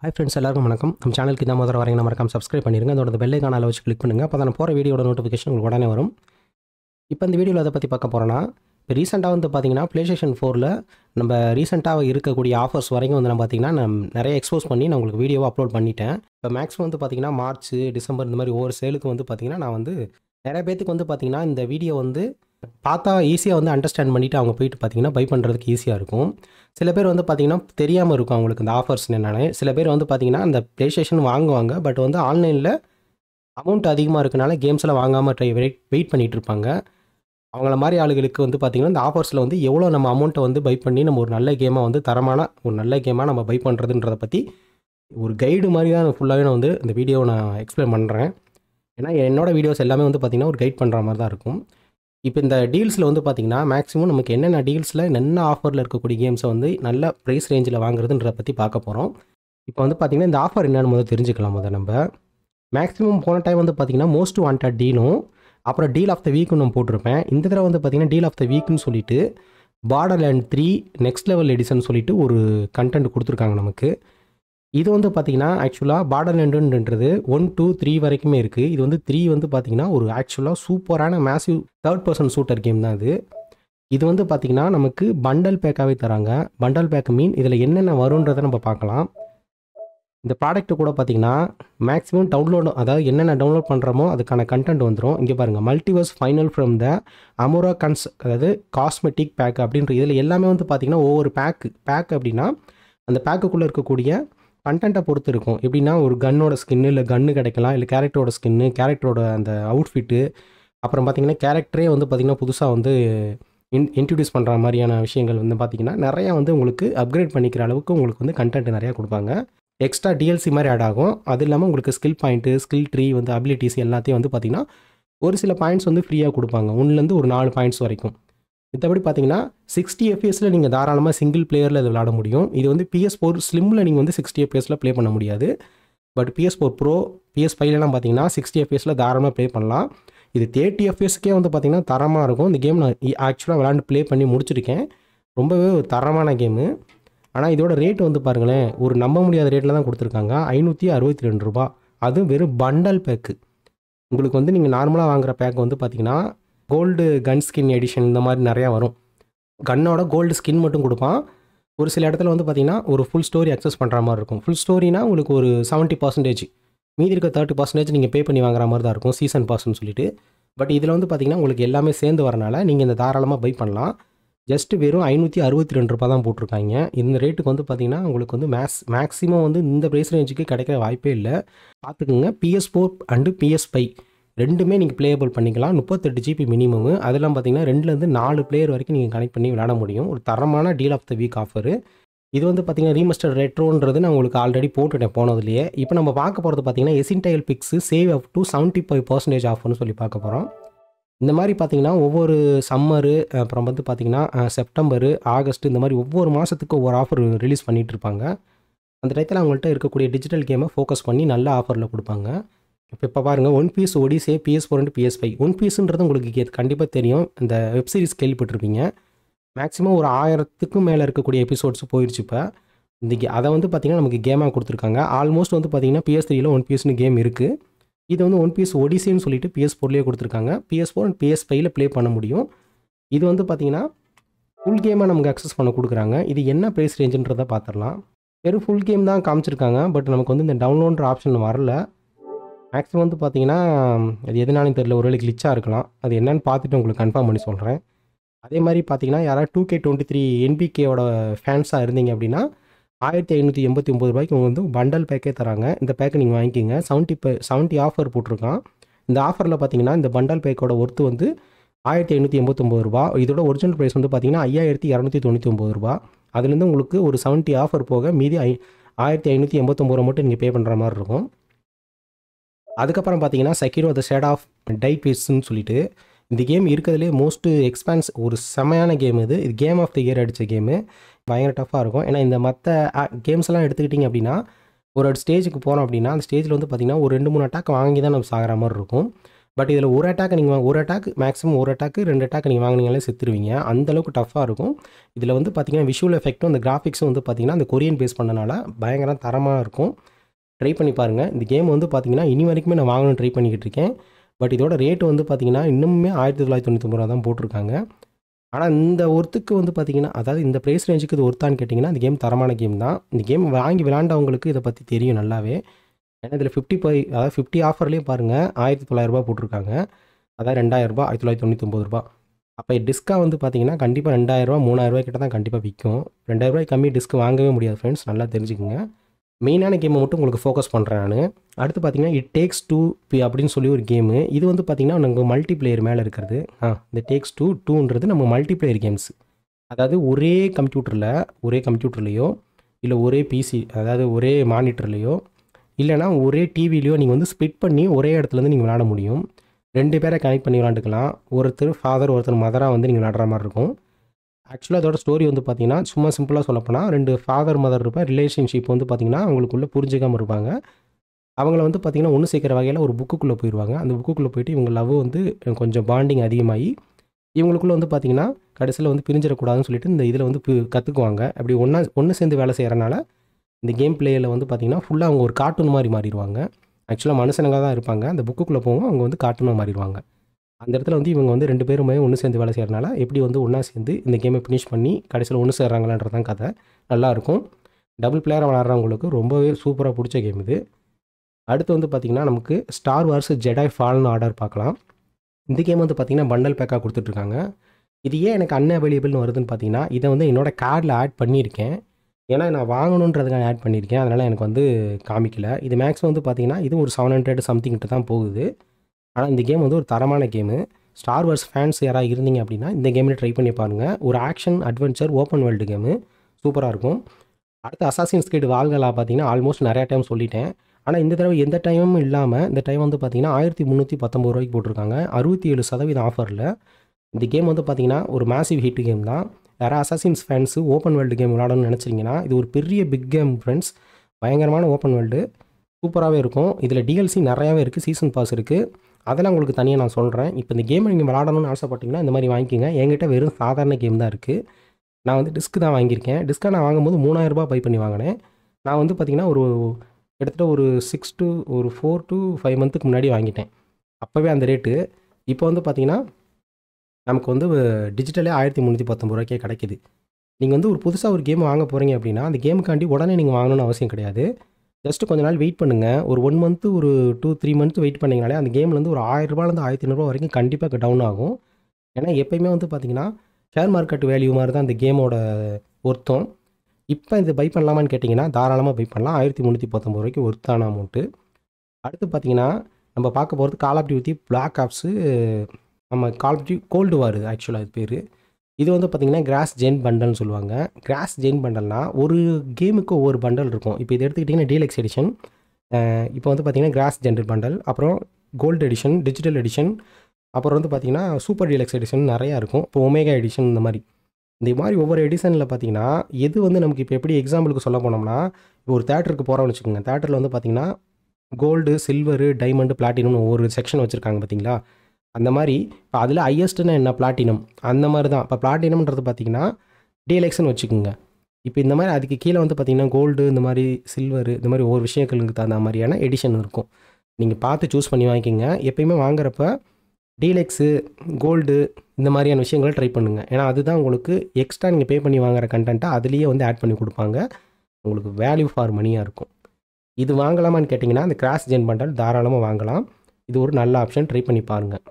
hi friends எல்லாருக்கும் வணக்கம் நம்ம சேனலுக்கு இதான் முதல்ல வரீங்க மறக்காம சப்ஸ்கிரைப் பண்ணிருங்க அதோட பெல்லை காணால வச்சு கிளிக் பண்ணுங்கள் அப்போ நான் போகிற வீடியோட நோட்டிஃபிகேஷன் உங்களுக்கு உடனே வரும் இப்போ இந்த வீடியோவில் அதை பற்றி பார்க்க போகிறோன்னா இப்போ ரீசெண்டாக வந்து பார்த்தீங்கன்னா ப்ளே ஸ்டேஷன் ஃபோரில் நம்ம ரீசெண்டாக இருக்கக்கூடிய ஆஃபர்ஸ் வரைக்கும் வந்து நான் பார்த்தீங்கன்னா நான் நிறைய எக்ஸ்போஸ் பண்ணி நான் உங்களுக்கு வீடியோவை அப்லோட் பண்ணிட்டேன் இப்போ மேக்ஸிமம் வந்து பார்த்தீங்கன்னா மார்ச் டிசம்பர் இந்த மாதிரி ஒவ்வொரு சேலுக்கு வந்து பார்த்தீங்கன்னா நான் வந்து நிறைய பேத்துக்கு வந்து பார்த்தீங்கன்னா இந்த வீடியோ வந்து பார்த்தா ஈஸியாக வந்து அண்டர்ஸ்டாண்ட் பண்ணிவிட்டு அவங்க போயிட்டு பார்த்தீங்கன்னா பை பண்ணுறதுக்கு ஈஸியாக இருக்கும் சில பேர் வந்து பார்த்தீங்கன்னா தெரியாமல் இருக்கும் அவங்களுக்கு இந்த ஆஃபர்ஸ் என்னென்னு சில பேர் வந்து பார்த்தீங்கன்னா அந்த ப்ளே ஸ்டேஷன் வாங்குவாங்க பட் வந்து ஆன்லைனில் அமௌண்ட் அதிகமாக இருக்கனால கேம்ஸ் எல்லாம் வாங்காமல் ட்ரை வெயிட் வெயிட் பண்ணிகிட்டு இருப்பாங்க அவங்கள மாதிரி ஆளுகளுக்கு வந்து பார்த்திங்கன்னா இந்த ஆஃபர்ஸில் வந்து எவ்வளோ நம்ம அமௌண்ட்டை வந்து பை பண்ணி நம்ம ஒரு நல்ல கேமாக வந்து தரமான ஒரு நல்ல கேமாக நம்ம பை பண்ணுறதுன்றதை பற்றி ஒரு கைடு மாதிரி தான் ஃபுல்லாகவே நான் வந்து இந்த வீடியோவை நான் எக்ஸ்பிளைன் பண்ணுறேன் ஏன்னா என்னோடய வீடியோஸ் எல்லாமே வந்து பார்த்திங்கன்னா ஒரு கைட் பண்ணுற மாதிரி தான் இருக்கும் இப்போ இந்த டீல்ஸில் வந்து பார்த்திங்கன்னா மேக்ஸிமம் நமக்கு என்னென்ன டீல்ஸில் என்ன ஆஃபரில் இருக்கக்கூடிய கேம்ஸை வந்து நல்ல ப்ரைஸ் ரேஞ்சில் வாங்குறதுன்றத பற்றி பார்க்க போகிறோம் இப்போ வந்து பார்த்திங்கன்னா இந்த ஆஃபர் என்னென்னு முதல்ல தெரிஞ்சுக்கலாம் முதல்ல நம்ம மேக்ஸிமம் போன டைம் வந்து பார்த்திங்கன்னா மோஸ்ட் வாண்டட் டீலும் அப்புறம் டீல் ஆஃப் த வீக்னு நான் போட்டிருப்பேன் இந்த தடவை வந்து பார்த்திங்கன்னா டீல் ஆஃப் த வீக்னு சொல்லிட்டு border land three next level edition சொல்லிட்டு ஒரு கண்டென்ட் கொடுத்துருக்காங்க நமக்கு இது வந்து பார்த்திங்கன்னா ஆக்சுவலாக பார்டர் லேண்டுன்றது ஒன் டூ த்ரீ வரைக்குமே இருக்குது இது வந்து த்ரீ வந்து பார்த்திங்கன்னா ஒரு ஆக்சுவலாக சூப்பரான massive third person shooter game தான் இது இது வந்து பார்த்திங்கன்னா நமக்கு பண்டல் பேக்காகவே தராங்க பண்டல் பேக் மீன் இதில் என்னென்ன வரும்ன்றதை நம்ம பார்க்கலாம் இந்த ப்ராடக்ட்டு கூட பார்த்திங்கன்னா மேக்ஸிமம் டவுன்லோட் அதாவது என்னென்ன டவுன்லோட் பண்ணுறோமோ அதுக்கான கண்டென்ட் வந்துடும் இங்கே பாருங்கள் மல்டிவர்ஸ் ஃபைனல் ஃப்ரம் த அமோரா கன்ஸ் அதாவது காஸ்மெட்டிக் பேக் அப்படின்ற இதில் எல்லாமே வந்து பார்த்திங்கன்னா ஒவ்வொரு பேக்கு பேக் அப்படின்னா அந்த பேக்குக்குள்ளே இருக்கக்கூடிய கண்டென்ட்டை பொறுத்து இருக்கும் எப்படின்னா ஒரு கன்னோட ஸ்கின்னு இல்லை கன்று கிடைக்கலாம் இல்லை கேரக்டரோட ஸ்கின்னு கேரக்டரோட அந்த அவுட்ஃபிட்டு அப்புறம் பார்த்திங்கன்னா கேரக்டரே வந்து பார்த்திங்கன்னா புதுசாக வந்து இன் இன்ட்ரடியூஸ் பண்ணுற மாதிரியான விஷயங்கள் வந்து பார்த்திங்கன்னா நிறையா வந்து உங்களுக்கு அப்கிரேட் பண்ணிக்கிற அளவுக்கு உங்களுக்கு வந்து கண்டென்ட் நிறையா கொடுப்பாங்க எக்ஸ்ட்ரா டிஎல்சி மாதிரி ஆட் ஆகும் அது இல்லாமல் உங்களுக்கு ஸ்கில் பாயிண்ட்டு ஸ்கில் ட்ரீ வந்து அபிலிட்டிஸ் எல்லாத்தையும் வந்து பார்த்திங்கன்னா ஒரு சில பாயிண்ட்ஸ் வந்து ஃப்ரீயாக கொடுப்பாங்க ஒன்றுலேருந்து ஒரு நாலு பாயிண்ட்ஸ் வரைக்கும் மற்றபடி பார்த்தீங்கன்னா சிக்ஸ்டி எஃப்எஸில் நீங்கள் தாராளமாக சிங்கிள் பிளேயரில் இது விளாட முடியும் இது வந்து பிஎஸ் ஃபோர் ஸ்லிம்மில் நீங்கள் வந்து சிக்ஸ்டி எஃப்எஸில் ப்ளே பண்ண முடியாது but PS four pro PS ஃபைவ்லாம் பார்த்தீங்கன்னா சிக்ஸ்டி எஃப்எஸில் தாராளமாக ப்ளே பண்ணலாம் இது தேர்ட்டி எஃப்எஸ்க்கே வந்து பார்த்திங்கன்னா தரமாக இருக்கும் இந்த கேம் நான் ஆக்சுவலாக விளாண்டு ப்ளே பண்ணி முடிச்சிருக்கேன் ரொம்பவே ஒரு தரமான கேமு ஆனால் இதோட ரேட் வந்து பாருங்களேன் ஒரு நம்ப முடியாத ரேட்டில் தான் கொடுத்துருக்காங்க ஐநூற்றி அறுபத்தி ரெண்டு ரூபா அதுவும் வெறும் பண்டல் பேக்கு உங்களுக்கு வந்து நீங்கள் நார்மலாக வாங்குகிற பேக் வந்து பார்த்திங்கன்னா கோல்டு கன் ஸ்கின் எடிஷன் இந்த மாதிரி நிறையா வரும் கன்னோட கோல்டு ஸ்கின் மட்டும் கொடுப்பான் ஒரு சில இடத்துல வந்து பார்த்திங்கன்னா ஒரு ஃபுல் ஸ்டோரி அக்சஸ் பண்ணுற மாதிரி இருக்கும் ஃபுல் ஸ்டோரினா உங்களுக்கு ஒரு செவன்ட்டி பர்சன்டேஜ் மீதி இருக்க தேர்ட்டி பர்சன்டேஜ் நீங்கள் பே பண்ணி வாங்குற மாதிரி தான் இருக்கும் சீசன் பாஸ்ன்னு சொல்லிட்டு பட் இதில் வந்து பார்த்திங்கன்னா உங்களுக்கு எல்லாமே சேர்ந்து வரனால நீங்கள் இந்த தாராளமாக பை பண்ணலாம் ஜஸ்ட்டு வெறும் ஐநூற்றி அறுபத்தி ரெண்டு ரூபா தான் போட்டிருக்காங்க இந்த ரேட்டுக்கு வந்து பார்த்திங்கன்னா உங்களுக்கு வந்து மேக்ஸ் மேக்ஸிமம் வந்து இந்த ப்ரைஸ் ரேஞ்சுக்கு கிடைக்கிற வாய்ப்பே இல்லை பார்த்துக்குங்க PS four and PS five ரெண்டுமே நீங்கள் ப்ளேயபிள் பண்ணிக்கலாம் முப்பத்தெட்டு ஜிபி மினிமம் அதெல்லாம் பார்த்தீங்கன்னா ரெண்டுலேருந்து நாலு பிளேயர் வரைக்கும் நீங்கள் கனெக்ட் பண்ணி விளாட முடியும் ஒரு தரமான deal of the week offer இது வந்து பார்த்தீங்கன்னா ரீமஸ்டர் ரெட்ரோன்றது நான் உங்களுக்கு ஆல்ரெடி போட்டுட்டேன் போனதுலேயே இப்போ நம்ம பார்க்க போகிறது பார்த்தீங்கன்னா essential picks save up to seventy five percentage ஆஃப்னு சொல்லி பார்க்க போகிறோம் இந்த மாதிரி பார்த்தீங்கன்னா ஒவ்வொரு சம்மரு அப்புறம் வந்து பார்த்தீங்கன்னா செப்டம்பரு ஆகஸ்ட் இந்த மாதிரி ஒவ்வொரு மாதத்துக்கு ஒவ்வொரு ஆஃபர் ரிலீஸ் பண்ணிகிட்டு இருப்பாங்க அந்த டயத்தில் அவங்கள்ட்ட இருக்கக்கூடிய டிஜிட்டல் கேமை ஃபோக்கஸ் பண்ணி நல்ல ஆஃபரில் கொடுப்பாங்க இப்போ இப்போ பாருங்கள் one piece odyssey PS four and PS five one பீஸுன்றது உங்களுக்கு கண்டிப்பாக தெரியும் இந்த வெப் சீரிஸ் கேள்விப்பட்டிருப்பீங்க மேக்ஸிமம் ஒரு ஆயிரத்துக்கும் மேலே இருக்கக்கூடிய எபிசோட்ஸ் போயிடுச்சு இப்போ இன்றைக்கி அதை வந்து பார்த்திங்கன்னா நமக்கு கேமாக கொடுத்துருக்காங்க ஆல்மோஸ்ட் வந்து பார்த்திங்கன்னா பிஎஸ் த்ரீயில் ஒன் பீஸ்னு கேம் இருக்குது இது வந்து ஒன் பீஸ் ஒடிசின்னு சொல்லிட்டு பிஎஸ் ஃபோர்லேயே கொடுத்துருக்காங்க பிஎஸ் ஃபோர் அண்ட் பிஎஸ் ஃபைவ்ல ப்ளே பண்ண முடியும் இது வந்து பார்த்திங்கன்னா ஃபுல் கேமாக நமக்கு அக்சஸ் பண்ண கொடுக்குறாங்க இது என்ன ப்ரைஸ் ரேஞ்சுன்றதை பார்த்துடலாம் வெறும் ஃபுல் கேம் தான் காமிச்சிருக்காங்க பட் நமக்கு வந்து இந்த டவுன்லோட்ற ஆப்ஷன் வரல மேக்ஸிமம் வந்து பார்த்தீங்கன்னா அது எதுனாலும் தெரியல ஒருவேளை கிளிச்சாக இருக்கலாம் அது என்னன்னு பார்த்துட்டு உங்களுக்கு கன்ஃபார்ம் பண்ணி சொல்கிறேன் அதே மாதிரி பார்த்தீங்கன்னா யாராவது டூ கே டுவெண்ட்டி த்ரீ என்பிகேவோட ஃபேன்ஸாக இருந்தீங்க அப்படின்னா ஆயிரத்தி ஐநூற்றி எண்பத்தி ஒம்பது ரூபாய்க்கு உங்களுக்கு வந்து பண்டல் பேக்கே தராங்க இந்த பேக்கை நீங்கள் வாங்கிக்கிங்க செவன்ட்டி பே செவன்ட்டி ஆஃபர் போட்டிருக்கான் இந்த ஆஃபரில் பார்த்தீங்கன்னா இந்த பண்டல் பேக்கோட ஒர்த்து வந்து ஆயிரத்தி ஐநூற்றி எண்பத்தொம்பது ரூபா இதோட ஒரிஜினல் ப்ரைஸ் வந்து பார்த்தீங்கன்னா ஐயாயிரத்தி இரநூத்தி தொண்ணூற்றி ஒம்பது ரூபா அதுலேருந்து உங்களுக்கு ஒரு செவன்ட்டி ஆஃபர் போக மீதி ஐ ஆயிரத்தி ஐநூற்றி எண்பத்தொம்பது ரூபா மட்டும் நீங்கள் பே பண்ணுற மாதிரி இருக்கும் அதுக்கப்புறம் பார்த்தீங்கன்னா Sekiro the shade of die பீஸ்ன்னு சொல்லிட்டு இந்த கேம் இருக்கிறதுலே மோஸ்ட்டு எக்ஸ்பான்ஸ் ஒரு செமையான கேம் இது இது கேம் ஆஃப் த இயர் அடித்த கேமு பயங்கர டஃப்பாக இருக்கும் ஏன்னா இந்த மற்ற கேம்ஸ் எல்லாம் எடுத்துக்கிட்டிங்க அப்படின்னா ஒரு ஒரு ஸ்டேஜுக்கு போகிறோம் அப்படின்னா அந்த ஸ்டேஜில் வந்து பார்த்திங்கன்னா ஒரு ரெண்டு மூணு அட்டாக் வாங்கி தான் நம்ம சாகிற மாதிரி இருக்கும் பட் இதில் ஒரு அட்டாக் நீங்கள் ஒரு அட்டாக் மேக்ஸிமம் ஒரு அட்டாக்கு ரெண்டு அட்டாக் நீங்கள் வாங்கினீங்களே செத்துருவீங்க அந்தளவுக்கு டஃப்பாக இருக்கும் இதில் வந்து பார்த்தீங்கன்னா விஷுவல் எஃபெக்ட்டும் அந்த கிராஃபிக்ஸும் வந்து பார்த்தீங்கன்னா அந்த கொரியன் பேஸ் பண்ணனால பயங்கர தரமாக இருக்கும் ட்ரை பண்ணி பாருங்கள் இந்த கேம் வந்து பார்த்தீங்கன்னா இனி வரைக்குமே நான் வாங்கணும்னு ட்ரை பண்ணிக்கிட்டு இருக்கேன் பட் இதோட ரேட் வந்து பார்த்தீங்கன்னா இன்னுமே ஆயிரத்தி தொள்ளாயிரத்தி தொண்ணூற்றி ரூபா தான் போட்டிருக்காங்க ஆனால் இந்த ஒர்த்துக்கு வந்து பார்த்தீங்கன்னா அதாவது இந்த ப்ரைஸ் ரேஞ்சுக்கு இது ஒர்த்தான்னு கேட்டிங்கன்னா இந்த கேம் தரமான கேம் தான் இந்த கேம் வாங்கி விளாண்டவங்களுக்கு இதை பற்றி தெரியும் நல்லாவே ஏன்னா இதில் ஃபிஃப்டி பை அதாவது ஃபிஃப்டி ஆஃபர்லேயே பாருங்கள் ஆயிரத்தி தொள்ளாயிரரூபா போட்டிருக்காங்க அதாவது ரெண்டாயிரரூபா ஆயிரத்தி தொள்ளாயிரத்தி தொண்ணூற்றி ஒம்பது ரூபா அப்போ டிஸ்காக வந்து பார்த்தீங்கன்னா கண்டிப்பாக ரெண்டாயிரரூவா மூணாயிரரூவா கிட்ட தான் கண்டிப்பாக விற்கும் ரெண்டாயிரரூபாய் கம்மி டிஸ்க் வாங்கவே முடியாது ஃப்ரெண்ட்ஸ் நல்லா தெரிஞ்சுக்கோங்க மெயினான கேமை மட்டும் உங்களுக்கு ஃபோக்கஸ் பண்ணுறேன் நான் அடுத்து பார்த்தீங்கன்னா இட் டேக்ஸ் டூ பி அப்படின்னு சொல்லி ஒரு கேமு இது வந்து பார்த்தீங்கன்னா நமக்கு மல்டி பிளேயர் மேலே இருக்கிறது ஆ இந்த டேக்ஸ் டூ டூன்றது நம்ம மல்டி பிளேயர் கேம்ஸ் அதாவது ஒரே கம்ப்யூட்டரில் ஒரே கம்ப்யூட்டர்லேயோ இல்லை ஒரே பிசி அதாவது ஒரே மானிட்டர்லேயோ இல்லைனா ஒரே டிவிலையோ நீங்கள் வந்து ஸ்ப்ளிட் பண்ணி ஒரே இடத்துலேருந்து நீங்கள் விளாட முடியும் ரெண்டு பேரை கனெக்ட் பண்ணி விளாண்டுக்கலாம் ஒருத்தர் ஃபாதர் ஒருத்தர் மதராக வந்து நீங்கள் விளாடுற மாதிரி இருக்கும் ஆக்சுவலாக அதோட ஸ்டோரி வந்து பார்த்தீங்கன்னா சும்மா சிம்பிளாக சொல்லப்போனால் ரெண்டு ஃபாதர் மதர் இருப்பேன் ரிலேஷன்ஷிப் வந்து பார்த்தீங்கன்னா அவங்களுக்குள்ளே புரிஞ்சிக்காமல் இருப்பாங்க அவங்கள வந்து பார்த்தீங்கன்னா ஒன்று சேர்க்குற வகையில் ஒரு புக்குக்குள்ளே போயிடுவாங்க அந்த புக்குக்குள்ளே போயிட்டு இவங்க லவ் வந்து கொஞ்சம் பாண்டிங் அதிகமாகி இவங்களுக்குள்ளே வந்து பார்த்தீங்கன்னா கடைசியில் வந்து பிரிஞ்சிடக்கூடாதுன்னு சொல்லிட்டு இந்த இதில் வந்து கற்றுக்குவாங்க அப்படி ஒன்றா ஒன்று சேர்ந்து வேலை செய்கிறனால இந்த கேம் பிளேயில் வந்து பார்த்தீங்கன்னா ஃபுல்லாக அவங்க ஒரு கார்ட்டூன் மாதிரி மாறிடுவாங்க ஆக்சுவலாக மனுஷனுங்க தான் இருப்பாங்க அந்த புக்குக்குள்ளே போகும் அவங்க வந்து கார்ட்டூனாக மாறிடுவாங்க அந்த இடத்துல வந்து இவங்க வந்து ரெண்டு பேருமே ஒன்று சேர்ந்து வேலை செய்கிறனால எப்படி வந்து ஒன்றா சேர்ந்து இந்த கேமை ஃபினிஷ் பண்ணி கடைசியில் ஒன்று சேர்றாங்களான்றது தான் கதை நல்லாயிருக்கும் டபுள் பிளேயராக விளாட்றவங்களுக்கு ரொம்பவே சூப்பராக பிடிச்ச கேம் இது அடுத்து வந்து பார்த்திங்கன்னா நமக்கு star wars Jedi fallen order பார்க்கலாம் இந்த கேம் வந்து பார்த்திங்கன்னா பண்டல் பேக்காக கொடுத்துட்ருக்காங்க இது ஏன் எனக்கு அன்அவைலபிள்னு வருதுன்னு பார்த்தீங்கன்னா இதை வந்து என்னோடய கார்டில் ஆட் பண்ணியிருக்கேன் ஏன்னா நான் வாங்கணுன்றதுக்காக ஆட் பண்ணியிருக்கேன் அதனால் எனக்கு வந்து காமிக்கல இது மேக்ஸிமம் வந்து பார்த்தீங்கன்னா இது ஒரு செவன் ஹண்ட்ரட் சம்திங்கிட்ட தான் போகுது ஆனால் இந்த கேம் வந்து ஒரு தரமான கேமு ஸ்டார் வார்ஸ் ஃபேன்ஸ் யாராவது இருந்தீங்க அப்படின்னா இந்த கேமில் ட்ரை பண்ணி பாருங்கள் ஒரு action adventure open world game சூப்பராக இருக்கும் அடுத்து அசாசின் ஸ்கிரிட் வால்கலா பார்த்தீங்கன்னா ஆல்மோஸ்ட் நிறையா டைம் சொல்லிட்டேன் ஆனால் இந்த தடவை எந்த டைமும் இல்லாமல் இந்த டைம் வந்து பார்த்தீங்கன்னா ஆயிரத்தி முந்நூற்றி பத்தொம்பது ரூபாய்க்கு போட்டிருக்காங்க அறுபத்தி ஏழு சதவீதம் ஆஃபரில் இந்த கேம் வந்து பார்த்தீங்கன்னா ஒரு மேசிவ் ஹிட் கேம் தான் யாராவது assassin's fans open world game விளாடணும்னு நினச்சிங்கன்னா இது ஒரு பெரிய பிக் கேம் ஃப்ரெண்ட்ஸ் பயங்கரமான ஓப்பன் வேர்ல்டு சூப்பராகவே இருக்கும் இதில் டிஎல்சி நிறையாவே இருக்குது சீசன் பாஸ் இருக்குது அதெல்லாம் உங்களுக்கு தனியாக நான் சொல்கிறேன் இப்போ இந்த கேமை நீங்கள் விளாடணும்னு ஆசைப்பட்டீங்கன்னா இந்த மாதிரி வாங்கிக்கோங்க என்கிட்ட வெறும் சாதாரண கேம் தான் இருக்குது நான் வந்து டிஸ்க் தான் வாங்கியிருக்கேன் டிஸ்க்கை நான் வாங்கும்போது மூணாயிரரூபா பை பண்ணி வாங்கினேன் நான் வந்து பார்த்திங்கன்னா ஒரு கிட்டத்தட்ட ஒரு சிக்ஸ் டு ஒரு ஃபோர் டு ஃபைவ் மந்த்துக்கு முன்னாடி வாங்கிட்டேன் அப்போவே அந்த ரேட்டு இப்போ வந்து பார்த்திங்கன்னா நமக்கு வந்து டிஜிட்டலே ஆயிரத்தி முந்நூற்றி பத்தொம்பது ரூபாய்க்கே கிடைக்கிது நீங்கள் வந்து ஒரு புதுசாக ஒரு கேம் வாங்க போகிறீங்க அப்படின்னா அந்த கேமுக்காண்டி உடனே நீங்கள் வாங்கணும்னு அவசியம் கிடையாது ஜஸ்ட்டு கொஞ்ச நாள் வெயிட் பண்ணுங்கள் ஒரு ஒன் மந்த்து ஒரு டூ த்ரீ மந்த் வெயிட் பண்ணிங்கனாலே அந்த கேம்லேருந்து ஒரு ஆயிரரூபாலேருந்து ஆயிரத்தி ஐநூறுரூவா வரைக்கும் கண்டிப்பாக டவுன் ஆகும் ஏன்னா எப்போயுமே வந்து பார்த்திங்கன்னா ஷேர் மார்க்கெட் வேல்யூ மாதிரி தான் அந்த கேமோட ஒர்த்தம் இப்போ இது பை பண்ணலாமான்னு கேட்டிங்கன்னா தாராளமாக பை பண்ணலாம் ஆயிரத்தி முந்நூற்றி பத்தொம்பது ரூபாய்க்கு ஒர்த்தான அமௌண்ட்டு அடுத்து பார்த்திங்கன்னா நம்ம பார்க்க போகிறது call of duty black ops நம்ம call of duty cold war ஆக்சுவலாக இது பேர் இது வந்து பார்த்திங்கன்னா கிராஸ் ஜென் பண்டல்னு சொல்லுவாங்க கிராஸ் ஜென் பண்டல்னால் ஒரு கேமுக்கு ஒவ்வொரு பண்டல் இருக்கும் இப்போ இது எடுத்துக்கிட்டிங்கன்னா டீலக்ஸ் எடிஷன் இப்போ வந்து பார்த்திங்கன்னா கிராஸ் ஜென்ரல் பண்டல் அப்புறம் கோல்டு எடிஷன் டிஜிட்டல் எடிஷன் அப்புறம் வந்து பார்த்திங்கன்னா சூப்பர் டீலக்ஸ் எடிஷன் நிறையா இருக்கும் இப்போ ஒமேகா எடிஷன் இந்த மாதிரி இந்த மாதிரி ஒவ்வொரு எடிஷனில் பார்த்தீங்கன்னா எது வந்து நமக்கு இப்போ எப்படி எக்ஸாம்பிளுக்கு சொல்ல போனோம்னா இப்போ ஒரு தேட்டருக்கு போகிறோம்னு வச்சுக்கோங்க தேட்டரில் வந்து பார்த்திங்கன்னா கோல்டு சில்வரு டைமண்டு பிளாட்டினம்னு ஒவ்வொரு செக்ஷன் வச்சுருக்காங்க பார்த்தீங்களா அந்த மாதிரி இப்போ அதில் ஹையஸ்ட்டுன்னு என்ன பிளாட்டினம் அந்த மாதிரி தான் இப்போ பிளாட்டினம்ன்றது பார்த்தீங்கன்னா டிஎல்எக்ஸ்னு வச்சுக்கோங்க இப்போ இந்த மாதிரி அதுக்கு கீழே வந்து பார்த்தீங்கன்னா கோல்டு இந்த மாதிரி சில்வரு இந்த மாதிரி ஒவ்வொரு விஷயங்களுக்கு தகுந்த மாதிரியான எடிஷன் இருக்கும் நீங்கள் பார்த்து சூஸ் பண்ணி வாங்கிக்கோங்க எப்பயுமே வாங்குறப்ப டீலெக்ஸு கோல்டு இந்த மாதிரியான விஷயங்களை ட்ரை பண்ணுங்கள் ஏன்னா அதுதான் உங்களுக்கு எக்ஸ்ட்ரா நீங்கள் பே பண்ணி வாங்குற கண்டென்ட்டை அதுலேயே வந்து ஆட் பண்ணி கொடுப்பாங்க உங்களுக்கு வேல்யூ ஃபார் மணியாக இருக்கும் இது வாங்கலாமான்னு கேட்டிங்கன்னா அந்த கிராஸ் ஜென் பண்டல் தாராளமாக வாங்கலாம் இது ஒரு நல்ல ஆப்ஷன் ட்ரை பண்ணி பாருங்கள்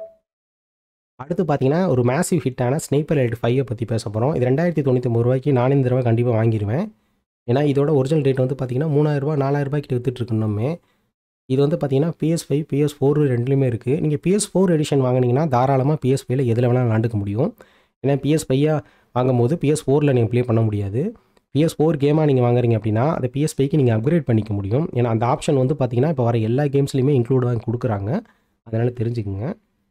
அடுத்து பார்த்தீங்கன்னா ஒரு மேசிவ் ஹிட்டான ஸ்னைப்பர் எயிட் ஃபைவை பற்றி பேச போகிறோம் இது ரெண்டாயிரத்தி தொண்ணூற்றி ஒம்பது ரூபாய்க்கு நானே இந்த தடவை கண்டிப்பாக வாங்கிடுவேன் ஏன்னா இதோட ஒரிஜினல் ரேட் வந்து பார்த்தீங்கன்னா மூணாயிரரூபா நாலாயிரரூபாய்க்கு விற்றுட்ருக்கணுமே இது வந்து பார்த்தீங்கன்னா பிஎஸ் ஃபைவ் பிஎஸ் ஃபோர் ரெண்டுலேயுமே இருக்குது நீங்கள் பிஎஸ் ஃபோர் எடிஷன் வாங்கினீங்கன்னா தாராளமாக பிஎஸ் ஃபைவ்ல எதில் வேணாலும் விளாண்டுக்க முடியும் ஏன்னா பிஎஸ் ஃபையாக வாங்கும்போது பிஎஸ் ஃபோரில் நீங்கள் ப்ளே பண்ண முடியாது பிஎஸ் ஃபோர் கேமாக நீங்கள் வாங்குறீங்க அப்படின்னா அந்த பிஎஸ் ஃபைக்கு நீங்கள் அப்கிரேட் பண்ணிக்க முடியும் ஏன்னா அந்த ஆப்ஷன் வந்து பார்த்தீங்கன்னா இப்போ வர எல்லா கேம்ஸ்லையுமே இன்க்ளூட் வாங்கி கொடுக்குறாங்க அதனால் தெரிஞ்சுக்குங்க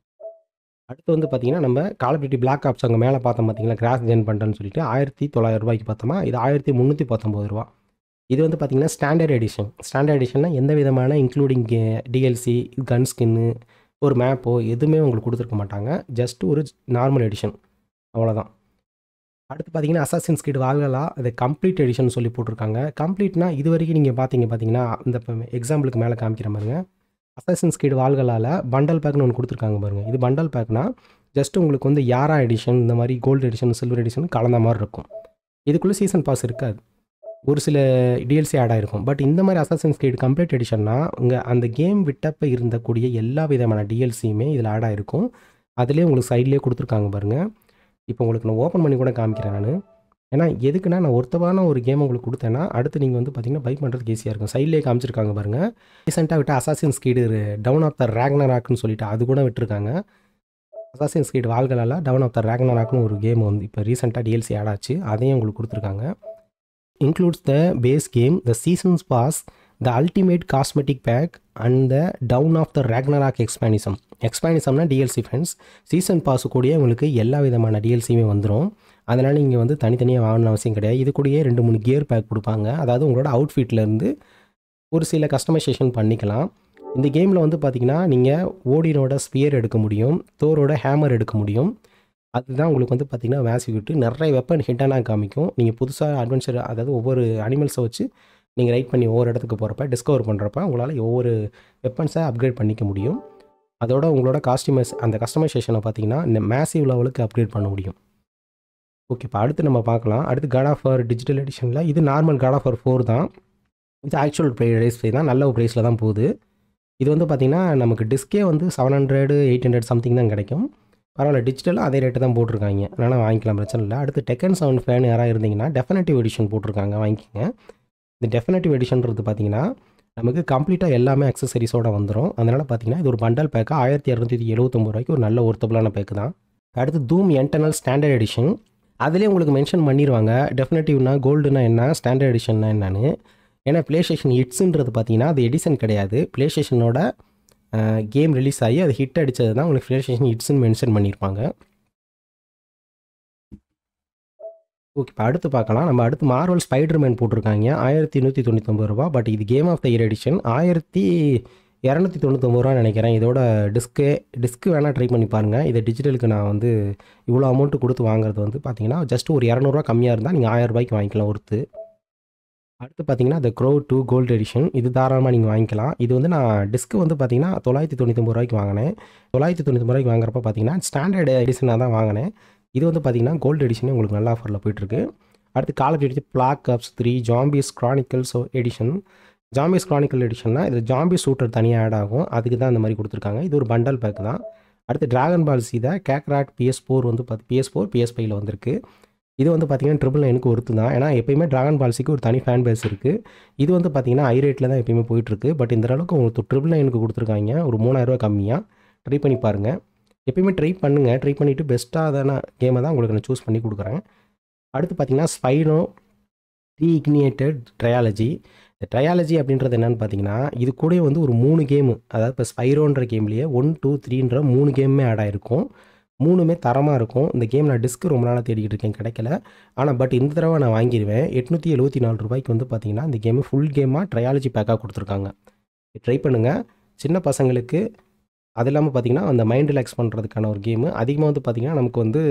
அடுத்து வந்து பார்த்தீங்கன்னா நம்ம call of duty black ops அங்கே மேலே பார்த்தோம் பார்த்தீங்கன்னா கிராஸ் ஜென் பண்ணுறேன்னு சொல்லிட்டு ஆயிரத்தி தொள்ளாயிரம் ரூபாய்க்கு பார்த்தோமா இது ஆயிரத்தி முந்நூற்றி பத்தொம்பது ரூபா இது வந்து பார்த்திங்கன்னா ஸ்டாண்டர்ட் எடிஷன் ஸ்டாண்டர்ட் எடிஷன்னா எந்த விதமான இன்க்ளூடிங் டிஎல்சி கன் ஸ்கின்னு ஒரு மேப்போ எதுவுமே உங்களுக்கு கொடுத்துருக்க மாட்டாங்க ஜஸ்ட் ஒரு நார்மல் எடிஷன் அவ்வளோதான் அடுத்து பார்த்தீங்கன்னா அசாசின்ஸ் கிட் வாங்கலாம் அது கம்ப்ளீட் எடிஷன் சொல்லி போட்டிருக்காங்க கம்ப்ளீட்னா இது வரைக்கும் நீங்கள் பார்த்தீங்க பார்த்தீங்கன்னா இந்த எக்ஸாம்பிளுக்கு மேலே காமிக்கிற பாருங்க அசாசின்ஸ் கிட் வால்களால் பண்டல் பேக்னு ஒன்று கொடுத்துருக்காங்க பாருங்கள் இது பண்டல் பேக்னா ஜஸ்ட் உங்களுக்கு வந்து யாரா எடிஷன் இந்த மாதிரி கோல்டு எடிஷன் சில்வர் எடிஷன் கலந்த மாதிரி இருக்கும் இதுக்குள்ளே சீசன் பாஸ் இருக்காது ஒரு சில டிஎல்சி ஆட் ஆகிருக்கும் பட் இந்த மாதிரி அசாசன்ஸ் கிட் கம்ப்ளீட் எடிஷன்னா உங்கள் அந்த கேம் விட்டப்போ இருந்தக்கூடிய எல்லா விதமான டிஎல்சியுமே இதில் ஆட் ஆகிருக்கும் அதுலேயே உங்களுக்கு சைட்லேயே கொடுத்துருக்காங்க பாருங்கள் இப்போ உங்களுக்கு நான் ஓப்பன் பண்ணி கூட காமிக்கிறேன் நான் ஏன்னா எதுக்குன்னா நான் ஒருத்தவான ஒரு கேம் உங்களுக்கு கொடுத்தேன்னா அடுத்து நீங்கள் வந்து பார்த்தீங்கன்னா பை பண்ணுறதுக்கு ஈஸியாக இருக்கும் சைட்லேயே காமிச்சிருக்காங்க பாருங்கள் ரீசெண்டாக விட்டு அசாசின் ஸ்கீடு டவுன் ஆஃப் த ரேக்னராக்னு சொல்லிட்டு அது கூட விட்டுருக்காங்க அசாசின் ஸ்கீட் வால்களால் டவுன் ஆஃப் த ரேக்னராக்னு ஒரு கேம் வந்து இப்போ ரீசெண்டாக டிஎல்சி ஆட் ஆச்சு அதையும் உங்களுக்கு கொடுத்துருக்காங்க includes the base game the seasons pass the ultimate cosmetic pack and the dawn of the Ragnarok expansion எக்ஸ்பானிசம்னா டிஎல்சி ஃப்ரெண்ட்ஸ் சீசன் பாஸ் கூடயே உங்களுக்கு எல்லா விதமான டிஎல்சியுமே வந்துடும் அதனால் நீங்கள் வந்து தனித்தனியாக வாங்கணும் அவசியம் கிடையாது இது கூடயே ரெண்டு மூணு கியர் பேக் கொடுப்பாங்க அதாவது உங்களோட அவுட்ஃபிட்லேருந்து ஒரு சில கஸ்டமைசேஷன் பண்ணிக்கலாம் இந்த கேமில் வந்து பார்த்தீங்கன்னா நீங்கள் ஓடினோட ஸ்பியர் எடுக்க முடியும் தோரோட ஹேமர் எடுக்க முடியும் அதுதான் உங்களுக்கு வந்து பார்த்தீங்கன்னா மேசிவ் விட்டு நிறைய வெப்பன் ஹிட்டானாக காமிக்கும் நீங்கள் புதுசாக அட்வென்ச்சர் அதாவது ஒவ்வொரு அனிமல்ஸை வச்சு நீங்கள் ரைட் பண்ணி ஒவ்வொரு இடத்துக்கு போகிறப்ப டிஸ்கவர் பண்ணுறப்ப உங்களால் ஒவ்வொரு வெப்பன்ஸை அப்கிரேட் பண்ணிக்க முடியும் அதோட உங்களோட காஸ்டியூமஸ் அந்த கஸ்டமைசேஷனை பார்த்தீங்கன்னா இந்த மேசிவ் லெவலுக்கு அப்கிரேட் பண்ண முடியும் ஓகே இப்போ அடுத்து நம்ம பார்க்கலாம் அடுத்து காட் ஆஃப் ஆர் டிஜிட்டல் எடிஷனில் இது normal god of war four தான் இது ஆக்சுவல் ப்ரைஸ் தான் நல்ல ஒரு ப்ரைஸில் தான் போகுது இது வந்து பார்த்திங்கன்னா நமக்கு டிஸ்கே வந்து seven hundred eight hundred something தான் கிடைக்கும் பரவாயில்ல டிஜிட்டலாக அதே ரேட்டு தான் போட்டிருக்காங்க அதனால் வாங்கிக்கலாம் பிரச்சனை இல்லை அடுத்து டெக்கன் செவன் ஃபேன் யாராக இருந்தீங்கன்னா டெஃபினட்டிவ் எடிஷன் போட்டிருக்காங்க வாங்கிக்கோங்க இந்த டெஃபினட்டிவ் எடிஷன்றது பார்த்தீங்கன்னா நமக்கு கம்ப்ளீட்டாக எல்லாமே அக்சசரிஸோட வந்துடும் அதனால் பார்த்தீங்கன்னா இது ஒரு பண்டல் பேக்கு ஆயிரத்தி இரநூத்தி எழுபத்தொம்பது ரூபாய்க்கு ஒரு நல்ல ஒர்த்தபுளான பேக்கு தான் அடுத்து தூம் என்டர்னல் ஸ்டாண்டர்ட் எடிஷன் அதிலே உங்களுக்கு மென்ஷன் பண்ணிடுவாங்க டெஃபினட்டிவ்னா கோல்டுனா என்ன ஸ்டாண்டர்ட் எடிஷன்னா என்னன்னு ஏன்னா ப்ளே ஸ்டேஷன் ஹிட்ஸுன்றது பார்த்தீங்கன்னா அது எடிஷன் கிடையாது ப்ளே ஸ்டேஷனோட கேம் ரிலீஸ் ஆகி அது ஹிட் அடித்தது தான் உங்களுக்கு ப்ளே ஸ்டேஷன் ஹிட்ஸ்னு மென்ஷன் பண்ணியிருப்பாங்க ஓகே இப்போ அடுத்து பார்க்கலாம் நம்ம அடுத்து மார்வல் ஸ்பைடர்மேன் போட்டிருக்காங்க ஆயிரத்தி நூற்றி தொண்ணூத்தொம்பது ரூபா பட் இது game of the year edition ஆயிரத்தி இரநூத்தி தொண்ணூத்தொம்பது ரூபா நினைக்கிறேன் இதோட டிஸ்க்கு டிஸ்க்கு வேணால் ட்ரை பண்ணி பாருங்கள் இதை டிஜிட்டலுக்கு நான் வந்து இவ்வளோ அமௌண்ட்டு கொடுத்து வாங்குறது வந்து பார்த்தீங்கன்னா ஜஸ்ட் ஒரு இரநூறுவா கம்மியாக இருந்தால் நீங்கள் ஆயிரம் ரூபாய்க்கு வாங்கிக்கலாம் ஒருத்து அடுத்து பார்த்தீங்கன்னா the crew two gold edition இது தாராளமாக நீங்கள் வாங்கிக்கலாம் இது வந்து நான் டிஸ்க்கு வந்து பார்த்தீங்கன்னா தொள்ளாயிரத்தி தொண்ணூத்தொம்பது ரூபாய்க்கு வாங்கினேன் தொள்ளாயிரத்தி தொண்ணூத்தொம்பது ரூபாய்க்கு வாங்குறப்ப பார்த்தீங்கன்னா ஸ்டாண்டர்ட் எடிஷனாக தான் வாங்கினேன் இது வந்து பார்த்தீங்கன்னா கோல்டு எடிஷனே உங்களுக்கு நல்ல ஆஃபரில் போயிட்டுருக்கு அடுத்து call of duty black ops three zombies chronicles edition zombies chronicle எடிஷன்னா இது ஜாம்பி சூட்டர் தனியாக ஆட் ஆகும் அதுக்கு தான் இந்த மாதிரி கொடுத்துருக்காங்க இது ஒரு பண்டல் பேக் தான் அடுத்து டிராகன் பால் சி தான் கேக்ராட் பிஎஸ் ஃபோர் வந்து பார்த்து பிஎஸ் ஃபோர் பிஎஸ் ஃபைவ்ல வந்திருக்கு இது வந்து பார்த்தீங்கன்னா ட்ரிபிள் நைனுக்கு ஒருத்து தான் ஏன்னா எப்பயுமே டிராகன் பால்சிக்கு ஒரு தனி ஃபேன் பேஸ் இருக்குது இது வந்து பார்த்தீங்கன்னா ஹை ரேட்டில் தான் எப்பயுமே போயிட்டுருக்கு பட் இந்த அளவுக்கு உங்களுக்கு ட்ரிபிள் நைனுக்கு கொடுத்துருக்காங்க ஒரு மூணாயிரரூவா கம்மியாக ட்ரை பண்ணி பாருங்கள் எப்பயுமே ட்ரை பண்ணுங்கள் ட்ரை பண்ணிவிட்டு பெஸ்ட்டான கேமை தான் உங்களுக்கு நான் சூஸ் பண்ணி கொடுக்குறேன் அடுத்து பார்த்தீங்கன்னா ஸ்பைனோ ரீஇக்னியேட்டட் ட்ரையாலஜி இந்த ட்ரையாலஜி அப்படின்றது என்னென்னு பார்த்தீங்கன்னா இது கூட வந்து ஒரு மூணு கேமு அதாவது இப்போ ஸ்பைரோன்ற கேம்லேயே ஒன் டூ த்ரீன்ற மூணு கேமுமே ஆட் ஆகிருக்கும் மூணுமே தரமாக இருக்கும் இந்த கேம் நான் டிஸ்க்கு ரொம்ப நாளாக தேடிக்கிட்டு இருக்கேன் கிடைக்கல ஆனால் பட் இந்த தடவை நான் வாங்கிடுவேன் எட்நூற்றி எழுபத்தி நாலு ரூபாய்க்கு வந்து பார்த்தீங்கன்னா இந்த கேமு ஃபுல் கேமாக ட்ரையாலஜி பேக்காக கொடுத்துருக்காங்க ட்ரை பண்ணுங்கள் சின்ன பசங்களுக்கு அது இல்லாமல் பார்த்தீங்கன்னா அந்த மைண்ட் ரிலாக்ஸ் பண்ணுறதுக்கான ஒரு கேமு அதிகமாக வந்து பார்த்திங்கன்னா நமக்கு வந்து